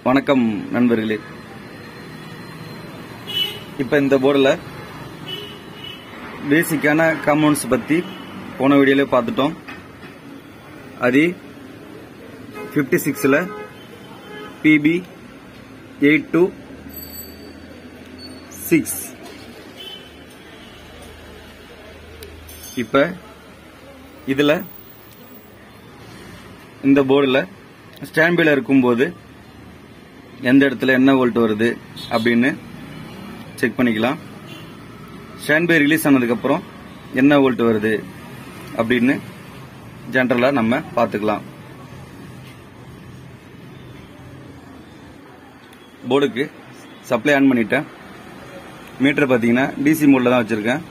வணக்கம் நண்பர்களே இப்போ இந்த போர்டில் பேசிக்கான காம்பவுண்ட்ஸ் பற்றி போன வீடியோல பார்த்துட்டோம் அது ஃபிஃப்டி சிக்ஸில் பிபி எயிட் டூ சிக்ஸ் இப்போ இதில் இந்த போர்டில் ஸ்டாண்ட் இருக்கும்போது எந்த இடத்துல என்ன வோல்ட் வருது அப்படின்னு செக் பண்ணிக்கலாம் ஸ்டாண்ட் பை ரிலீஸ் ஆனதுக்கப்புறம் என்ன வோல்ட் வருது அப்படின்னு ஜென்ரலாக நம்ம பார்த்துக்கலாம் போர்டுக்கு சப்ளை ஆன் பண்ணிட்டேன் மீட்டர் பார்த்தீங்கன்னா டிசி மோடில் தான் வச்சுருக்கேன்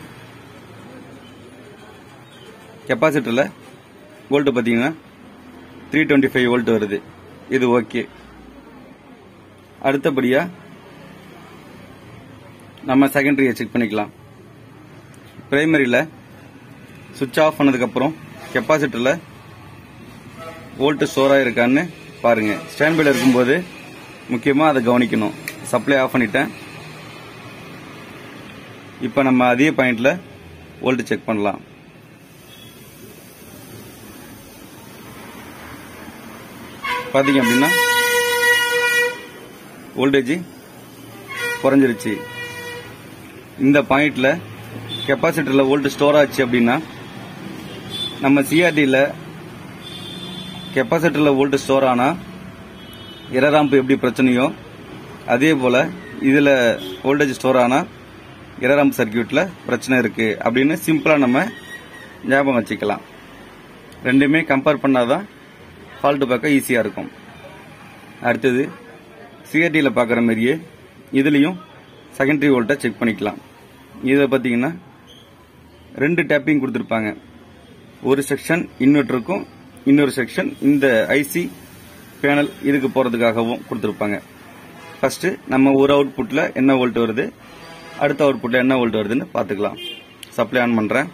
கெப்பாசிட்டரில் வோல்ட் பார்த்தீங்கன்னா த்ரீ டுவெண்ட்டி ஃபைவ் வோல்ட் வருது இது ஓகே அடுத்தபடியா நம்ம செகண்டரியை செக் பண்ணிக்கலாம் பிரைமரியில் சுவிட்ச் ஆஃப் பண்ணதுக்கப்புறம் கெப்பாசிட்டரில் வோல்ட் ஸ்டோர் இருக்கான்னு பாருங்க ஸ்டாண்ட் பைல இருக்கும்போது முக்கியமாக அதை கவனிக்கணும் சப்ளை ஆஃப் பண்ணிட்டேன் இப்போ நம்ம அதே பாயிண்ட்ல வோல்ட் செக் பண்ணலாம் பார்த்தீங்க அப்படின்னா வோல்டேஜ் குறைஞ்சிருச்சு இந்த பாயிண்ட்ல கெப்பாசிட்டர்ல வோல்ட் ஸ்டோர் ஆச்சு அப்படின்னா நம்ம சிஆர்டியில் கெப்பாசிட்டர்ல வோல்ட் ஸ்டோர் ஆனா இரராம்பு எப்படி பிரச்சனையோ அதே போல இதுல வோல்டேஜ் ஸ்டோர் ஆனா இரராம்பு சர்க்கியூட்ல பிரச்சனை இருக்கு அப்படின்னு சிம்பிளா நம்ம ஞாபகம் வச்சுக்கலாம் ரெண்டுமே கம்பேர் பண்ணாதான் ஃபால்ட் பார்க்க ஈஸியாக இருக்கும் அடுத்தது சிஆர்டியில் பார்க்குற மாதிரியே இதுலேயும் செகண்டரி வோல்ட்டை செக் பண்ணிக்கலாம் இதை பார்த்தீங்கன்னா ரெண்டு டேப்பிங் கொடுத்துருப்பாங்க ஒரு செக்ஷன் இன்வெர்டருக்கும் இன்னொரு செக்ஷன் இந்த ஐசி பேனல் இதுக்கு போகிறதுக்காகவும் கொடுத்துருப்பாங்க ஃபர்ஸ்ட் நம்ம ஒரு அவுட்புட்டில் என்ன வோல்ட் வருது அடுத்த அவுட்புட்டில் என்ன வோல்ட் வருதுன்னு பார்த்துக்கலாம் சப்ளை ஆன் பண்ணுறேன்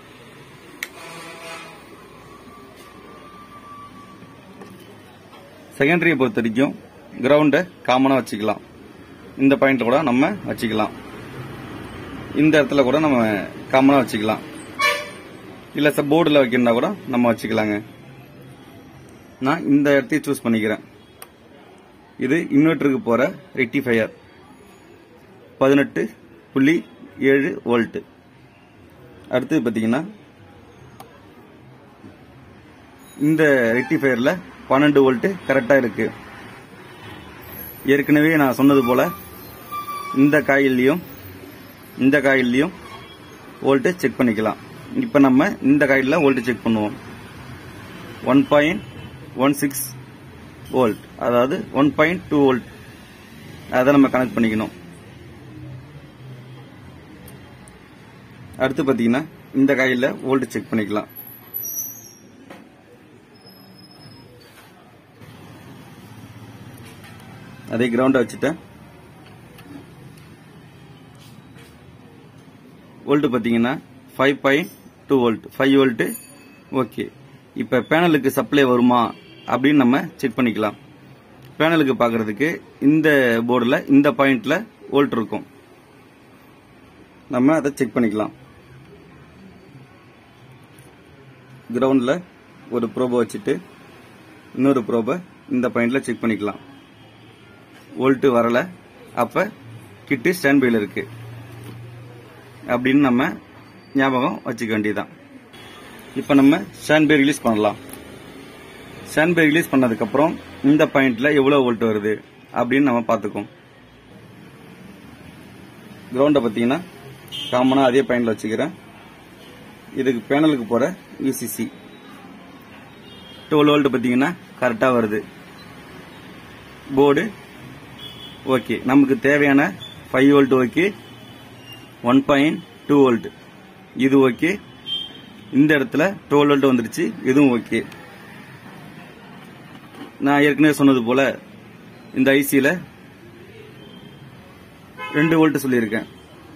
செகண்டரியை பொறுத்த வரைக்கும் கிரவுண்டை காமனாக வச்சுக்கலாம் இந்த பாயிண்ட்ல கூட நம்ம வச்சுக்கலாம் இந்த இடத்துல கூட நம்ம காமனாக வச்சுக்கலாம் இல்லை சார் போர்டில் வைக்கணும்னா கூட நம்ம வச்சுக்கலாங்க நான் இந்த இடத்தையும் சூஸ் பண்ணிக்கிறேன் இது இன்வெர்டருக்கு போகிற ரெக்டிஃபையர் பதினெட்டு புள்ளி ஏழு வோல்ட்டு அடுத்தது பார்த்தீங்கன்னா இந்த ரெக்டிஃபையரில் பன்னெண்டு வோல்ட் கரெக்டாக இருக்கு ஏற்கனவே நான் சொன்னது போல இந்த காயில்லையும் இந்த காயில்லையும் வோல்ட் செக் பண்ணிக்கலாம் இப்போ நம்ம இந்த காயிலில் வோல்ட் செக் பண்ணுவோம் one point one six volt அதாவது ஒன் பாயிண்ட் டூ வோல்ட் அதை நம்ம கனெக்ட் பண்ணிக்கணும் அடுத்து பார்த்தீங்கன்னா இந்த காயிலில் வோல்ட் செக் பண்ணிக்கலாம் அதே கிரவுண்டை வச்சுட்டேன் வோல்ட் பார்த்தீங்கன்னா five point two volt five volt okay இப்போ பேனலுக்கு சப்ளை வருமா அப்படின்னு நம்ம செக் பண்ணிக்கலாம் பேனலுக்கு பார்க்கறதுக்கு இந்த போர்டில் இந்த பாயிண்ட்ல வோல்ட் இருக்கும் நம்ம அதை செக் பண்ணிக்கலாம் கிரவுண்டில் ஒரு ப்ரோபை வச்சுட்டு இன்னொரு ப்ரோபை இந்த பாயிண்ட்ல செக் பண்ணிக்கலாம் வோல்ட்டு வரல அப்ப கிட்டு ஸ்டாண்ட் பைல இருக்கு அப்படின்னு நம்ம ஞாபகம் வச்சுக்க வேண்டியதுதான் இப்போ நம்ம ஸ்டாண்ட் பை ரிலீஸ் பண்ணலாம் ஸ்டாண்ட் பை ரிலீஸ் பண்ணதுக்கப்புறம் இந்த பாயிண்ட்ல எவ்வளவு வோல்ட் வருது அப்படின்னு நம்ம பார்த்துக்கோம் கிரவுண்டை பார்த்தீங்கன்னா காமனாக அதே பாயிண்ட்ல வச்சுக்கிறேன் இதுக்கு பேனலுக்கு போற யூசிசி டுவெல் வோல்ட் பார்த்தீங்கன்னா கரெக்டாக வருது போர்டு ஓகே நமக்கு தேவையான five volt okay one point two volt இது ஓகே இந்த இடத்துல டுவெல் வோல்ட் வந்துருச்சு இதுவும் ஓகே நான் ஏற்கனவே சொன்னது போல இந்த ஐசியில் ரெண்டு வோல்ட் சொல்லியிருக்கேன்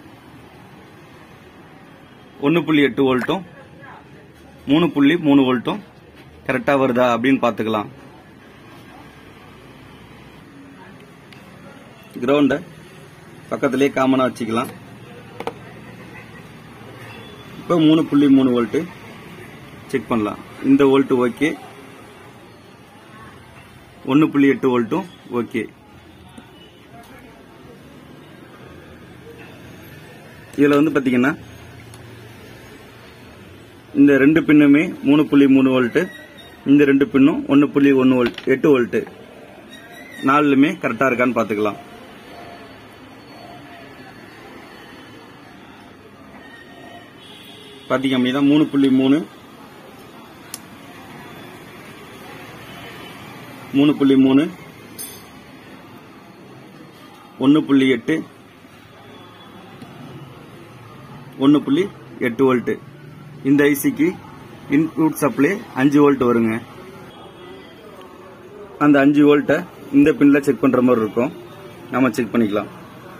ஒன்று புள்ளி எட்டு வோல்ட்டும் மூணு புள்ளி மூணு வோல்ட்டும் கரெக்டாக வருதா அப்படின்னு பார்த்துக்கலாம் கிரவுண்டை பக்கத்திலே காமனாக வச்சுக்கலாம் இப்போ மூணு புள்ளி மூணு வோல்ட்டு செக் பண்ணலாம் இந்த வோல்ட் ஓகே ஒன்று புள்ளி எட்டு வோல்ட்டும் ஓகே இதில் வந்து பார்த்தீங்கன்னா இந்த ரெண்டு பின்னுமே மூணு புள்ளி மூணு வோல்ட்டு இந்த ரெண்டு பின்னும் ஒன்று புள்ளி ஒன்று வோல்ட் எட்டு வோல்ட்டு நாலுலுமே கரெக்டாக இருக்கான்னு பார்த்துக்கலாம் பார்த்தீங்க அப்படின்னா மூணு புள்ளி மூணு மூணு புள்ளி மூணு ஒன்று புள்ளி எட்டு ஒன்று புள்ளி எட்டு வோல்ட்டு இந்த ஐசிக்கு இன்புட் சப்ளை அஞ்சு வோல்ட் வருங்க அந்த அஞ்சு வோல்ட்டை இந்த பின்ல செக் பண்ற மாதிரி இருக்கும் நாம செக் பண்ணிக்கலாம்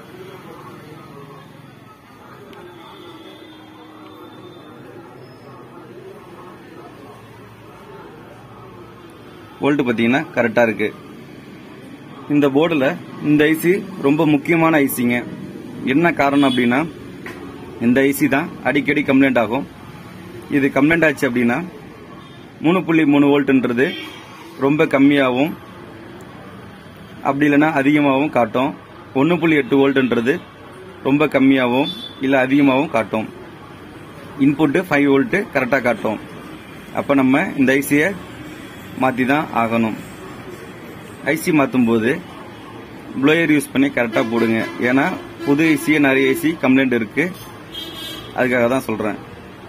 வோல்ட் பார்த்தீங்கன்னா கரெக்டாக இருக்கு இந்த போர்டில் இந்த ஐசி ரொம்ப முக்கியமான ஐசிங்க என்ன காரணம் அப்படின்னா இந்த ஐசி தான் அடிக்கடி கம்ப்ளைண்ட் ஆகும் இது கம்ப்ளைண்ட் ஆச்சு அப்படின்னா மூணு புள்ளி மூணு வோல்ட்ன்றது ரொம்ப கம்மியாகவும் அப்படி இல்லைன்னா அதிகமாகவும் காட்டும் ஒன்று புள்ளி எட்டு வோல்ட்ன்றது ரொம்ப கம்மியாகவும் இல்லை அதிகமாகவும் காட்டும் இன்புட்டு ஃபைவ் வோல்ட்டு கரெக்டாக காட்டும் அப்போ நம்ம இந்த ஐசியை மாற்றி தான் ஆகணும் ஐசி மாற்றும் போது ப்ளோயர் யூஸ் பண்ணி கரெக்டாக போடுங்க ஏன்னா புது ஐசியே நிறைய ஐசி கம்ப்ளைண்ட் இருக்கு அதுக்காக தான் சொல்கிறேன்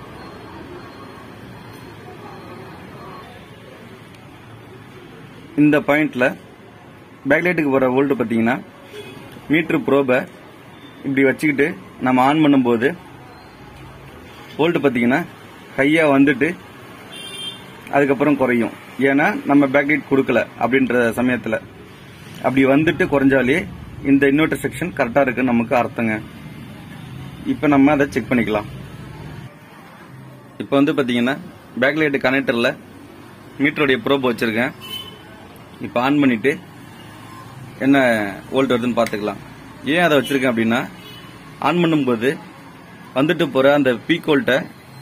இந்த பாயிண்ட்ல பேக்லைட்டுக்கு போகிற வோல்ட் பார்த்தீங்கன்னா மீட்ரு ப்ரோபை இப்படி வச்சுக்கிட்டு நம்ம ஆன் பண்ணும்போது வோல்ட் பார்த்தீங்கன்னா ஹையாக வந்துட்டு அதுக்கப்புறம் குறையும் ஏன்னா நம்ம பேக்லைட் கொடுக்கல அப்படின்ற சமயத்தில் அப்படி வந்துட்டு குறைஞ்சாலே இந்த இன்வெர்டர் செக்ஷன் கரெக்டாக இருக்குன்னு நமக்கு அர்த்தங்க இப்போ நம்ம அதை செக் பண்ணிக்கலாம் இப்போ வந்து பார்த்தீங்கன்னா பேக்லைட் கனெக்டரில் மீட்டருடைய ப்ரோப் வச்சுருக்கேன் இப்போ ஆன் பண்ணிட்டு என்ன வோல்ட் வருதுன்னு பார்த்துக்கலாம் ஏன் அதை வச்சிருக்கேன் அப்படின்னா ஆன் பண்ணும்போது வந்துட்டு போகிற அந்த பீக் வோல்ட்டை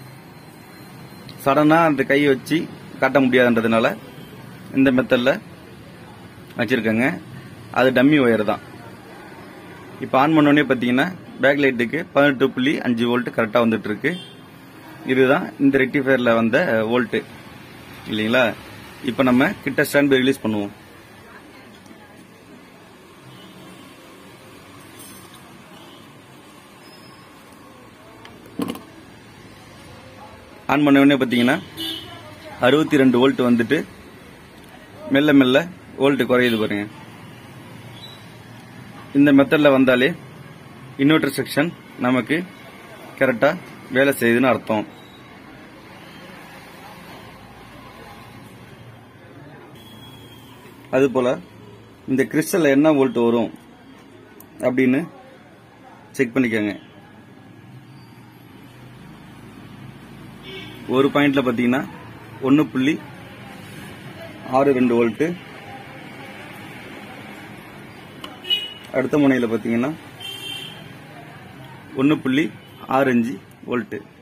சடனாக அந்த கையை வச்சு காட்ட முடியாதுன்றதுனால இந்த மெத்தடில் வச்சுருக்கேங்க அது டம்மி ஒயர் தான் இப்போ ஆன் பண்ணோடனே பார்த்தீங்கன்னா பேக் லைட்டுக்கு பதினெட்டு புள்ளி அஞ்சு வோல்ட் கரெக்டாக வந்துட்டு இருக்கு இதுதான் இந்த ரெக்டிஃபயரில் வந்த வோல்ட்டு இல்லைங்களா இப்போ நம்ம கிட்ட ஸ்டாண்ட் பை ரிலீஸ் பண்ணுவோம் ஆன் பண்ண உடனே பார்த்தீங்கன்னா அறுபத்தி ரெண்டு வோல்ட் வந்துட்டு மெல்ல மெல்ல வோல்ட் குறையுது பாருங்க இந்த மெத்தடில் வந்தாலே இன்வெர்டர் செக்ஷன் நமக்கு கரெக்டாக வேலை செய்யுதுன்னு அர்த்தம் அதுபோல் இந்த கிறிஸ்டலில் என்ன வோல்ட் வரும் அப்படின்னு செக் பண்ணிக்கோங்க ஒரு பாயிண்ட்ல பார்த்தீங்கன்னா ஒன்று புள்ளி ஆறு ரெண்டு வோல்ட்டு அடுத்த முனையில் பார்த்தீங்கன்னா ஒன்று புள்ளி ஆறு அஞ்சு வோல்ட்டு